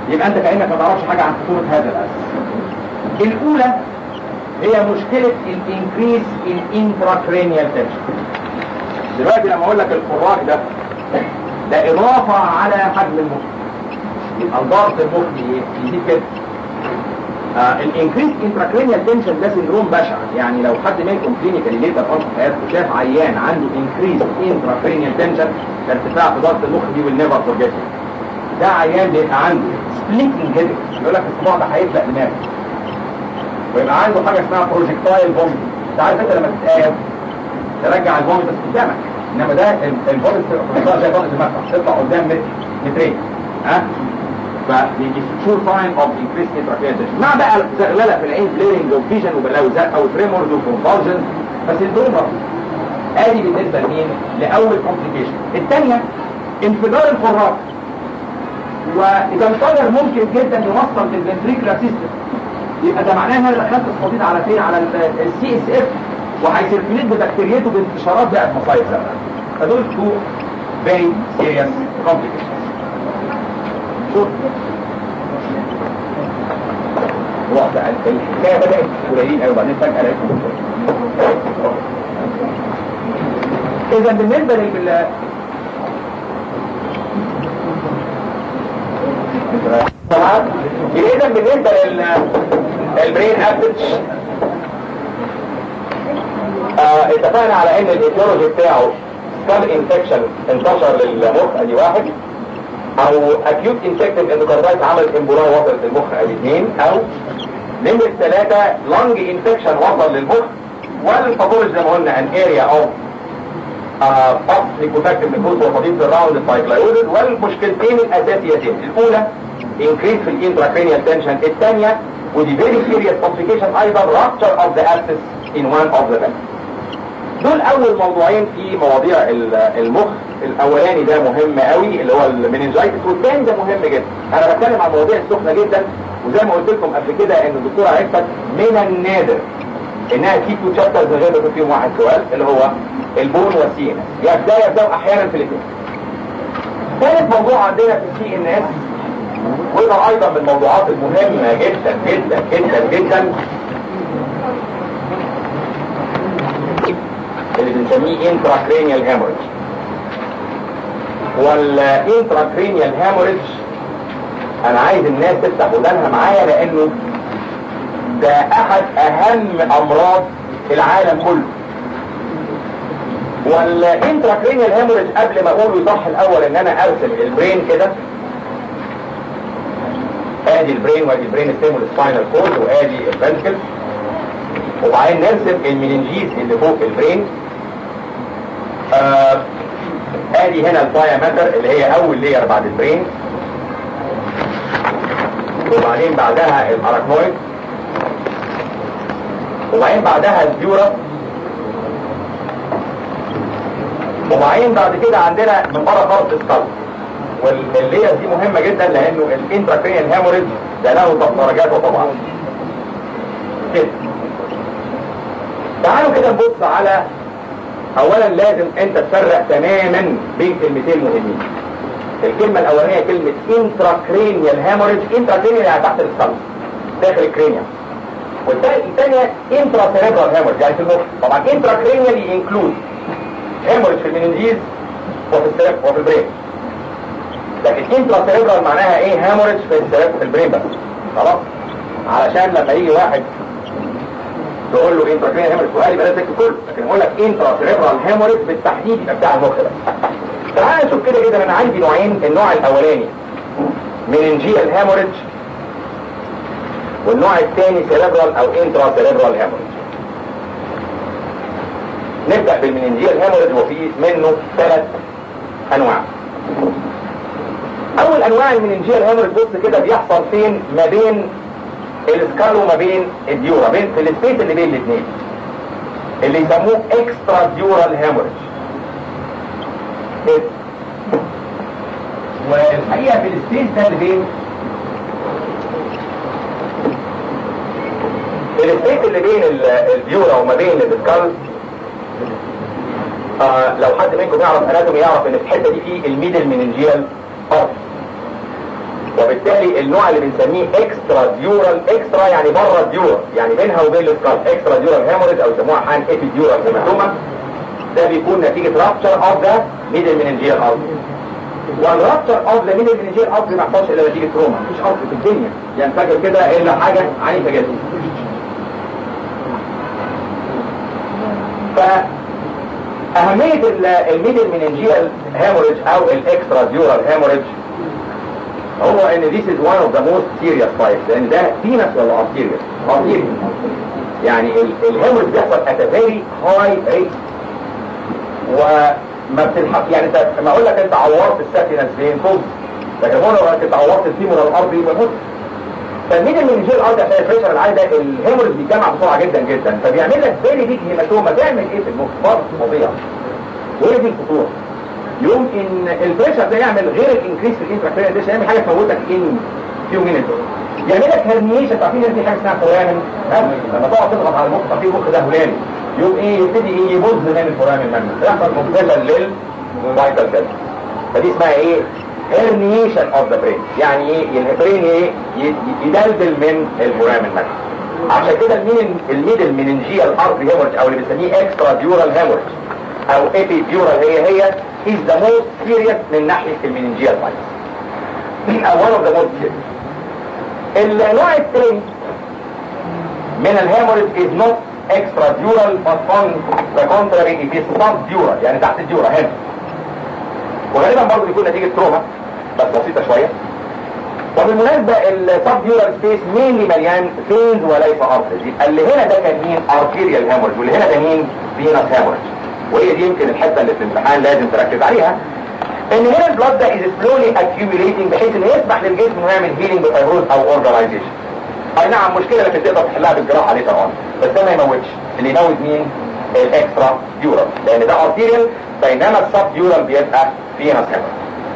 يبقى انت كانك ما تعرفش حاجه عن خطوره هذا الاساس الاولى هي مشكله الانكريس ان انتراكرينيال تنشن دلوقتي لما اقول لك الخراج ده ده اضافه على حجم المخ يبقى ضغط المخ يزيد كده الانكريس انتراكرينيال تنشن ده سندروم بشع يعني لو حد منكم كلينيكالي ليتر اون في حياته شاف عيان عنده انكريس انتراكرينيال تنشن ارتفاع في ضغط المخ دي والنيفر فورجيت ده عيان بيبقى عنده سبليتنج هيدك يقول لك الصباع ده هيبدا دماغه ويبقى عنده حاجه اسمها بروجكتايل فوميت انت عارف انت لما تتقايم ترجع الفوميت بس قدامك انما ده الفوميت بتبقى زي ضغط المدفع تطلع قدام متر مترين ها فبيجي شور ساين اوف انكريس انتراكرينيال مع بقى زغلله في العين بليرنج وفيجن وبلاوزات او تريمورز وكونفالجن بس الدومر ادي بالنسبه لمين؟ لاول كومبليكيشن الثانيه انفجار الخراج واذا انفجر ممكن جدا يوصل للفنتريكولار سيستم يبقى ده معناه ان انا دخلت الصديد على فين على السي اس اف وهيسيركليت ببكتيريته بانتشارات بقت مصايب زرقاء فدول تو فيري سيريس كومبليكيشنز شوف واحدة الحكاية بدأت قليلين قوي وبعدين فجأة لقيتهم إذا بالنسبة لل طبعا إذا بالنسبة للبرين أبتش آه اتفقنا على ان الايديولوجي بتاعه سكال انفكشن انتشر للمخ ادي واحد او اكيوت انفكتيف اندوكاردايت عملت امبولاي وصلت للمخ ادي اثنين او نمرة ثلاثة لونج انفكشن وصل للمخ والباثولوجي زي ما قلنا ان اريا اوف فصل نيكوتاكتيف نيكوز وصديد الراوند سايكلايودز والمشكلتين الاساسيتين الاولى انكريز في الانتراكرينيال تنشن الثانية ودي فيري سيريس كومبليكيشن ايضا rupture اوف ذا abscess in one of the vessels دول اول موضوعين في مواضيع المخ الاولاني ده مهم قوي اللي هو المننجايتس والثاني ده مهم جدا انا بتكلم عن مواضيع السخنه جدا وزي ما قلت لكم قبل كده ان الدكتوره عرفت من النادر انها تجيب تو تشابترز من غير ما يكون فيهم واحد سؤال اللي هو البون والسي ان اس يبدا يبداوا احيانا في الاثنين ثالث موضوع عندنا في السي ان اس وده ايضا من الموضوعات المهمه جدا جدا جدا جدا اللي بنسميه intracranial hemorrhage والintracranial hemorrhage انا عايز الناس تفتح ودانها معايا لانه ده احد اهم امراض العالم كله والانتراكرينيال هيموريج قبل ما اقوله صح الاول ان انا ارسم البرين كده ادي البرين وادي البرين ستيم والسباينال كورد وادي الفنتكل وبعدين نرسم المننجيز اللي فوق البرين آه ادي هنا الدايامتر اللي هي اول لير بعد البرين وبعدين بعدها الاراكنويد وبعدين بعدها الديورا وبعدين بعد كده عندنا من بره خالص السكال واللير دي مهمة جدا لانه الانتراكرينيال هيموريج ده له درجاته طبعا كده تعالوا كده نبص على اولا لازم انت تفرق تماما بين كلمتين مهمين الكلمة الاولانية كلمة intracranial hemorrhage intracranial يعني تحت الصلب داخل الكرينيا والثانية intracerebral hemorrhage يعني في المخ طبعا intracranial include hemorrhage في المننجيز وفي السرب وفي البرين لكن intracerebral معناها ايه hemorrhage في السرب في البرين بس خلاص علشان لما يجي واحد تقول له intracranial hemorrhage سؤال يبقى لازم كله لكن اقول لك intracerebral hemorrhage بالتحديد يبقى بتاع المخ بس تعال نشوف كده كده انا عندي نوعين النوع الاولاني مننجيال هيموريدج والنوع الثاني سيريبرال او انترا سيريبرال هيموريدج نبدا بالمننجيال هيموريدج وفي منه ثلاث انواع اول انواع المننجيال هيموريدج بص كده بيحصل فين ما بين السكال وما بين الديورا بين في السبيس اللي بين الاثنين اللي يسموه اكسترا ديورال هيموريدج كده والحقيقة في السبيس ده اللي بين في السبيس اللي بين الفيورا وما بين السكال آه لو حد منكم يعرف اناتومي يعرف ان في الحته دي في الميدل مننجيال بارت وبالتالي النوع اللي بنسميه اكسترا ديورال اكسترا يعني بره الديورال يعني بينها وبين السكال اكسترا ديورال هيموريج او يسموها حان ايبي ديورال هيماتوما ده بيكون نتيجه رابتشر اوف ذا ميدل مننجيال ارتري والرابتشر اوف ذا ميدل مننجيال ارتري ما يحصلش الا نتيجه تروما مفيش ارتري في الدنيا ينفجر كده الا حاجه عنيفه جدا فأهمية الميدل مننجيال هيموريج أو الإكسترا ديورال هيموريج هو ان this is one of the most serious types لان ده فينس ولا arterial arterial يعني الهيموريج بيحصل at a very high rate وما بتلحق يعني انت ما اقول لك انت عورت الساتينس فين فوز لكن هو لو انت عورت الفيمور الارضي يبقى موت فالميدل مننجيال ارضي عشان البريشر العالي ده الهيموريج بيتجمع بسرعه جدا جدا فبيعمل لك فيري بيج هيماتوما تعمل ايه في المخ فرق فظيع وهي دي الخطوره يوم ان البريشر ده يعمل غير الانكريس في الانتراكتيريال ديش يعمل حاجه تموتك ان فيو مينيت يعمل لك هرنيشن عارفين ان في حاجه اسمها فورامن لما تقعد تضغط على المخ تعرفين المخ ده هلالي يوم ايه يبتدي ايه يبوظ من الفورامن منه يحصل مختلل للفايتال سيل فدي اسمها ايه هرنيشن اوف ذا برين يعني ايه البرين ايه يدلدل من الفورامن منه عشان كده المين الميدل مننجيال ارتري هيموريج او اللي بنسميه اكسترا ديورال هيموريج او ايبي ديورال هي هي is the most serious من ناحية المننجيال فايروس او one of the most serious النوع الثاني من الهيموريج is not extradural but on the contrary it is subdural يعني تحت الديورا هنا وغالبا برضه بيكون نتيجة تروما بس بسيطة شوية وبالمناسبة السبديورال سبيس مينلي مليان فينز وليس ارتريز يبقى اللي هنا ده كان مين ارتيريال هيموريج واللي هنا ده مين فينس هيموريج وهي دي يمكن الحته اللي في الامتحان لازم تركز عليها ان هنا البلاد ده از سلولي accumulating بحيث انه يسمح للجسم انه يعمل هيلينج بفيروز او اورجانيزيشن اي نعم مشكله لكن تقدر تحلها بالجراحه ليتر اون بس ده ما يموتش اللي يموت مين الاكسترا ديورال لان ده ارتيريال بينما السب ديورال بيبقى فينس هيموريج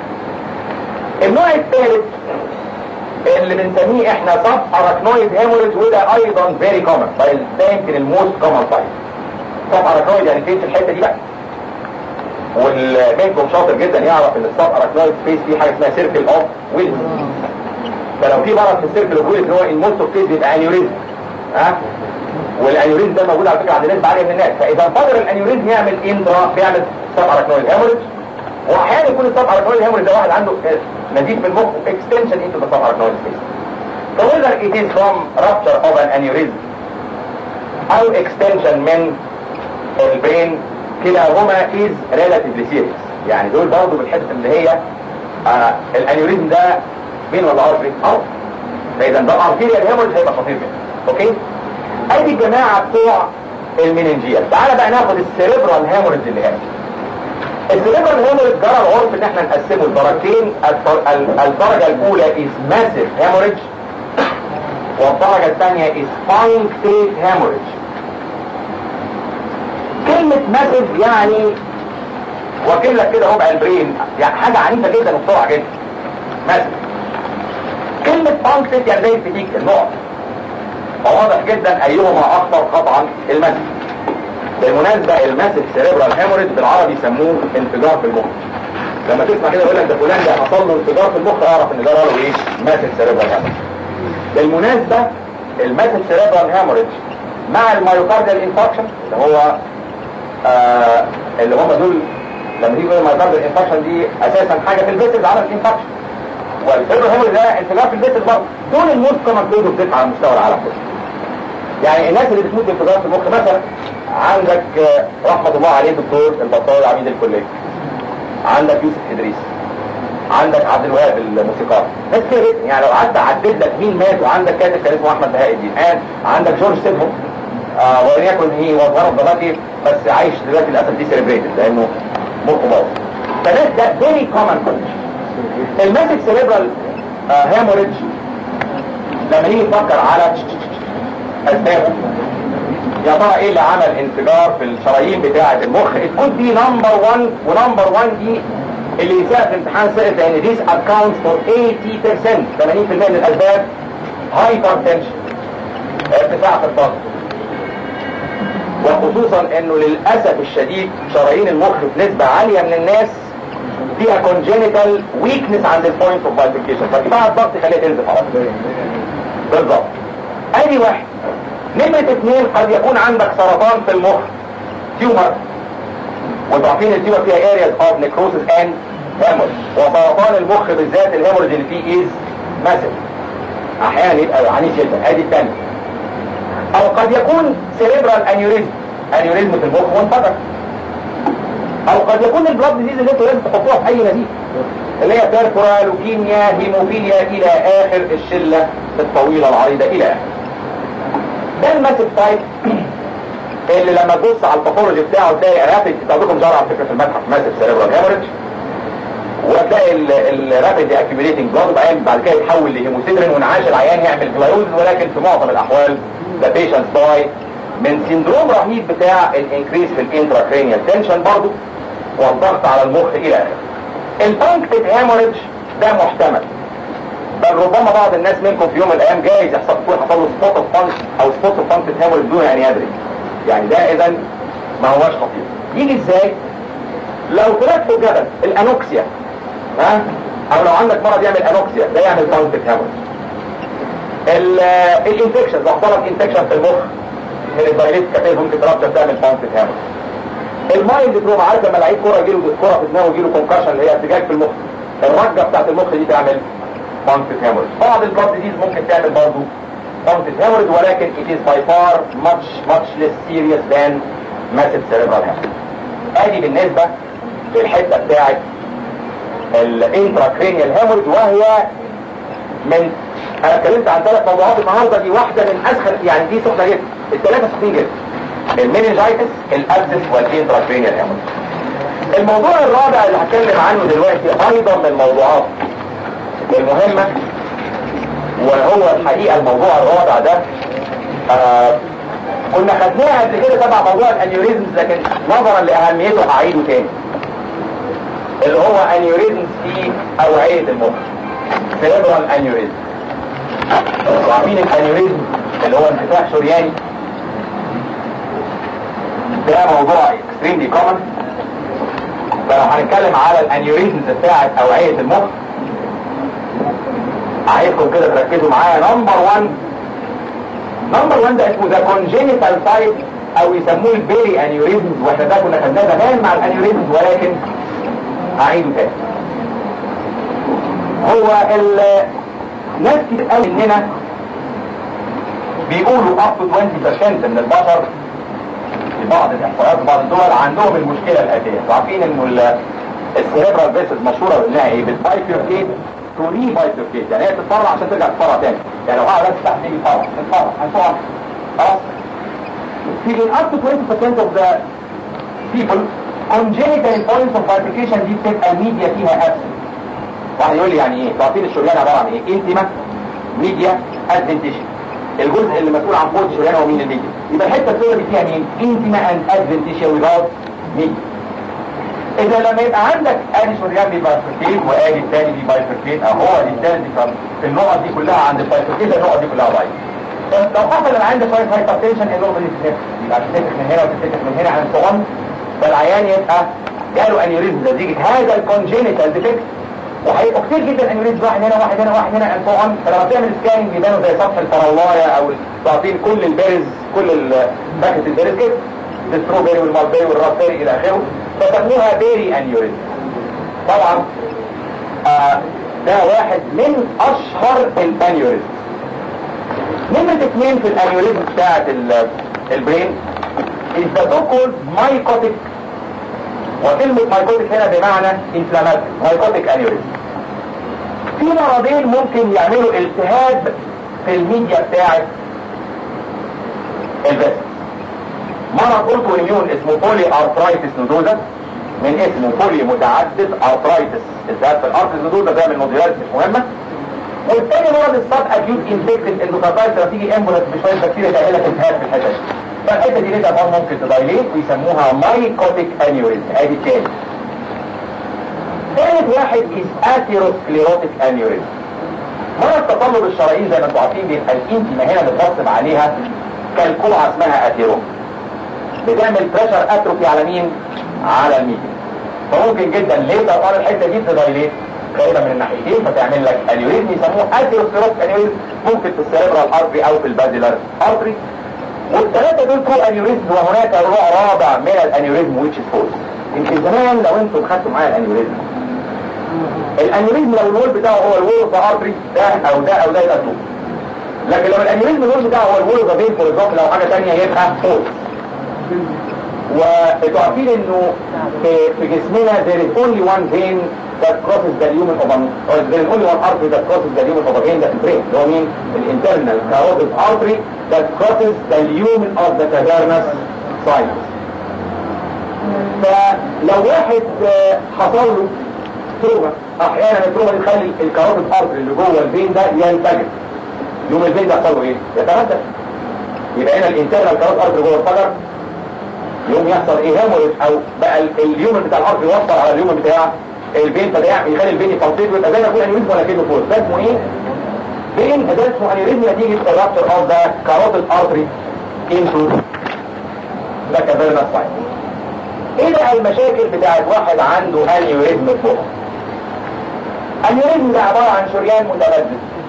النوع الثالث اللي بنسميه احنا سب اراكنويد هيموريج وده ايضا فيري كومن ده يمكن الموست كومن تايب سب اراكنويد يعني فين في الحته دي بقى والمنكم شاطر جدا يعرف ان السب اراكنويد سبيس دي حاجه اسمها سيركل اوف ويلز فلو في مرض في السيركل اوف ويلز هو الموست اوف كيس بيبقى انيوريزم ها والانيوريزم ده موجود على فكره عند نسبه عاليه من الناس فاذا فضل الانيوريزم يعمل انترا بيعمل سب اراكنويد هيموريج واحيانا يكون السب اراكنويد هيموريج ده واحد عنده نزيف في المخ اكستنشن انتو ذا سب اراكنويد سبيس So whether it is from rupture of an aneurysm او extension من البرين كلاهما is relatively serious يعني دول برضه بالحته اللي هي آه الانيوريزم ده مين ولا ارتري اه فاذا ده ارتيريال هيموريج هيبقى خطير جدا اوكي ادي الجماعه بتوع الميننجيال تعالى بقى ناخد السيريبرال هيموريج اللي هنا السيريبرال هيموريج جرى العرف ان احنا نقسمه لدرجتين الدرجه الاولى is massive hemorrhage والدرجه الثانيه is punctate hemorrhage كلمة ماسف يعني وكلك كده ربع البرين يعني حاجة عنيفة جدا وبسرعة جدا ماسف كلمة بانكتت يعني زي الفتيك النقط فواضح جدا ايهما اخطر قطعا الماسف بالمناسبة الماسف سيريبرال هيموريج بالعربي يسموه انفجار في المخ لما تسمع كده يقول لك ده فلان ده حصل له انفجار في المخ اعرف ان ده له ايه ماسف سيريبرال هيموريج بالمناسبة الماسف سيريبرال هيموريج مع المايوكارديال انفكشن اللي هو آه اللي هم دول لما تيجي المايوكارديال انفكشن دي اساسا حاجه في الفيسز عملت انفكشن والفيبر هيموريج ده انفجار في الفيسز برضه دول الموست كومن كود اوف على مستوى العالم كله يعني الناس اللي بتموت بانفجار في المخ مثلا عندك آه رحمه الله عليه الدكتور البطال عميد الكليه عندك يوسف ادريس عندك عبد الوهاب الموسيقار ناس كده يعني لو قعدت اعدد لك مين مات وعندك كاتب كان اسمه احمد بهاء الدين آه عندك جورج سيدهم آه وان يكن هي وظهر الضماتي بس عايش دلوقتي للاسف دي سيلبريتد لانه مخه باظ فده ده فيري كومن كونديشن الماسك سيريبرال هيموريدج لما نيجي نفكر على اسبابه يا ترى ايه اللي عمل انفجار في الشرايين بتاعه المخ الكود دي نمبر 1 ونمبر 1 دي اللي يساعد في امتحان سائل لان these accounts for 80% 80% من الاسباب hypertension ارتفاع في الضغط وخصوصا انه للاسف الشديد شرايين المخ بنسبة عالية من الناس فيها congenital weakness عند البوينت اوف bifurcation فارتفاع الضغط يخليها تنزف على طول بالظبط ادي واحد نمرة اثنين قد يكون عندك سرطان في المخ تيومر وانتوا عارفين التيومر فيها areas of necrosis and hemorrhage وسرطان المخ بالذات الهيموريج اللي فيه is massive احيانا يبقى عنيف جدا ادي الثاني او قد يكون cerebral aneurysm aneurysm في المخ وانفجر او قد يكون البلاد ديزيز اللي انتوا لازم تحطوها في اي نزيف اللي هي بيرفورا لوكيميا هيموفيليا الى اخر الشله الطويله العريضه الى اخر ده الماسيف تايب اللي لما تبص على الباثولوجي بتاعه تلاقي رابيد انت عندكم ظهر على فكره في المتحف ماسيف سيريبرال هيموريدج وتلاقي الرابيد اكيوميليتنج بلاد وبعدين بعد كده يتحول لهيموسيدرين وانعاش العيان يعمل جلايوز ولكن في معظم الاحوال ذا بيشنت باي من سندروم رهيب بتاع الانكريس في الانتراكرينيال تنشن برضه والضغط على المخ الى اخره البانكتد هيموريدج ده محتمل بل ربما بعض الناس منكم في يوم من الايام جايز يحصل يكون حصل له سبوت اوف بانك او سبوت اوف بانكتد هيموريدج دون ان يدري يعني ده اذا ما هواش خطير يجي ازاي لو طلعت في جبل الانوكسيا ها او لو عندك مرض يعمل انوكسيا ده يعمل بانكتد هيموريدج الانفكشن لو حصل انفكشن في المخ من الدايريت كاتيز ممكن ترابشر تعمل بانكتد هيموريدج المايند بروما عارف لما لعيب كوره يجيله كوره في دماغه يجيله كونكشن اللي هي ارتجاج في المخ الرجه بتاعت المخ دي تعمل بانكتد هيموريدج بعض البلاد ديزيز ممكن تعمل برضه بانكتد هيموريدج ولكن it is by far much much less serious than massive cerebral hemorrhage ادي بالنسبه للحته بتاعت الانتراكرينيال هيموريدج وهي من انا اتكلمت عن ثلاث موضوعات النهارده دي واحده من اسخن يعني دي سخنه جدا الثلاثه سخنين جدا المينينجايتس الابسس والانتراكرينيال هيموريدج الموضوع الرابع اللي هتكلم عنه دلوقتي ايضا من الموضوعات المهمة وهو الحقيقة الموضوع الرابع ده آه كنا خدناه قبل كده تبع موضوع الانيوريزمز لكن نظرا لاهميته هعيده تاني اللي هو انيوريزمز في اوعية المخ سيريبرال انيوريزم وعارفين الانيوريزم اللي هو انفتاح شرياني ده موضوع اكستريملي كومن فلو هنتكلم على الانيوريزمز بتاعت اوعية المخ عايزكم كده تركزوا معايا نمبر 1 نمبر 1 ده اسمه ذا كونجينيتال تايب او يسموه البيري انيوريزمز واحنا ده كنا خدناه زمان مع الانيوريزمز ولكن هعيده تاني هو ال ناس كتير قوي مننا بيقولوا up to 20% من البشر في بعض الاحصائيات في بعض الدول عندهم المشكله الاتيه عارفين انه السيريبرال فيسز مشهوره بانها ايه بتبايفيركيت تو ري بايفيركيت يعني هي تتفرع عشان ترجع تتفرع تاني يعني لو قاعد بس تحت تيجي تتفرع تتفرع هتقع خلاص في in up to 20% of the people congenital points of bifurcation دي بتبقى الميديا فيها absent واحد يقول لي يعني ايه عارفين الشريان عباره عن ايه انتما ميديا ادفنتيشن الجزء اللي مسؤول عن قوه الشريان هو مين الميديا يبقى الحته السوداء دي فيها مين انتما اند ادفنتيشن ويزاوت ميديا اذا لما يبقى عندك ادي شريان بيبايفركيت وادي الثاني بيبايفركيت اهو ادي الثالث في النقط دي كلها عند البايفركيت النقط دي كلها ضعيفه لو حصل ان عندك شويه هايبرتنشن النقطه دي تتفتح يبقى تتفتح من هنا وتتفتح من هنا عن سو فالعيان يبقى جاله انيوريزم نتيجه هذا الكونجينيتال ديفكت وهيبقوا كتير جدا انيوريزم واحد هنا واحد هنا واحد هنا and so on فلما بتعمل سكاننج بيبانوا زي سطح الفراولايه او تعطين كل البيرز كل باكت البيرز كده الستروبري والمالبري والراسبري الى اخره فسموها بيري انيوريزم طبعا آه ده واحد من اشهر الانيوريزم نمرة اثنين في الانيوريزم بتاعت البرين is the so-called mycotic وكلمة mycotic هنا بمعنى inflammatory mycotic aneurysm في مرضين ممكن يعملوا التهاب في الميديا بتاعت الجسم مرض اوتو اميون اسمه بولي ارثرايتس نودوزا من اسمه بولي متعدد ارثرايتس التهاب في الارث نودوزا ده من النوديولات مش مهمه والتاني مرض السب اكيوت انفكتد اندوكاردايتس لما تيجي امبولانس بشويه بكتيريا تعمل لك التهاب في الحته دي فالحته دي ليها طبعا ممكن تدايليت ويسموها مايكوتيك انيوريزم ادي التاني ثالث واحد از اثيروسكليروتيك انيوريزم مرض تطلب الشرايين زي ما انتم عارفين بيبقى الانتما هنا بتغصب عليها كالكوعه اسمها اثيرو بتعمل بريشر اتروفي على مين؟ على الميديا فممكن جدا ليه تقطع الحته دي تدايليت غالبا من الناحيتين فتعمل لك انيوريزم يسموه اثيروسكليروتيك انيوريزم ممكن في السيربرال ارتري او في البازيلار ارتري والثلاثه دول كو انيوريزم وهناك نوع رابع من الانيوريزم ويتش فورس يمكن زمان لو انتم خدتوا معايا الانيوريزم الانيوريزم لو الوول بتاعه هو الوول اوف ارتري ده او ده او ده يبقى تو لكن لو الانيوريزم الوول بتاعه هو الوول اوف فين فور لو حاجه ثانيه يبقى فورس وانتوا عارفين انه في, في جسمنا there is only one vein that crosses the lumen of an or there is only one artery that crosses the lumen of a vein that is brain اللي هو مين؟ الانترنال carotid artery that crosses the lumen of the cavernous sinus فلو واحد آه، حصل له تروما احيانا التروما دي تخلي الكاروتيد ارتري اللي جوه الفين ده ينفجر يوم الفين ده يحصل له ايه؟ يتمدد يبقى هنا الانترنال كاروتيد ارتري جوه انفجر يوم يحصل ايه هيموريج او بقى ال- اليوم بتاع الارض يوصل على اليوم بتاع البين فده يعني يخلي البين يفلتيت ويبقى زي ما يكون انيوريزم ولا كده فوز ده اسمه ايه؟ بين ده اسمه انيوريزم نتيجه الرابتر اوف ذا كاروتيد ارتري انتو ذا كافيرنا سايت ايه بقى المشاكل بتاعت واحد عنده انيوريزم فوق؟ انيوريزم ده عباره عن شريان متمدد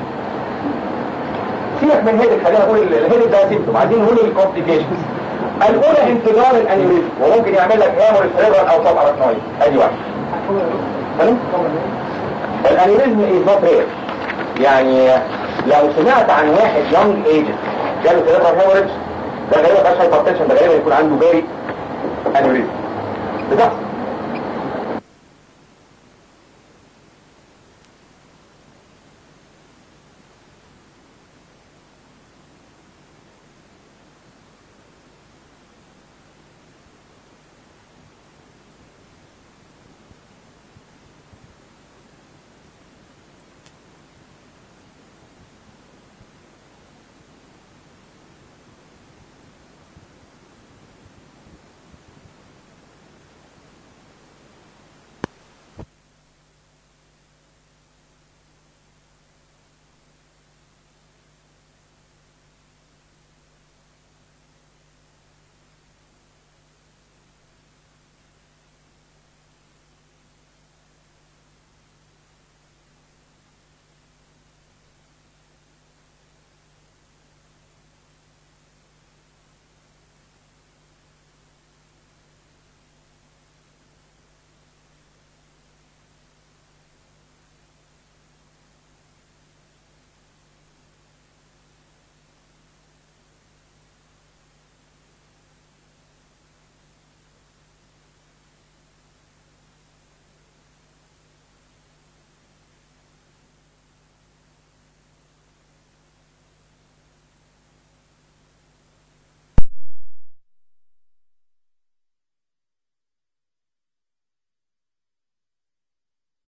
سيبك من هيدك خلينا نقول ال- الهيدك ده سيمتوم عايزين نقول الكومبليكيشنز الاولى انفجار الانيوريزم وممكن يعمل لك هيموريج سيريبرال او سب اركنويد ادي واحد تمام؟ الانيوريزم از نوت رير يعني لو سمعت عن واحد يونج ايجنت جاله سيريبرال هيموريج ده غالبا مش هايبرتنشن ده غالبا يكون عنده باري انيوريزم بتحصل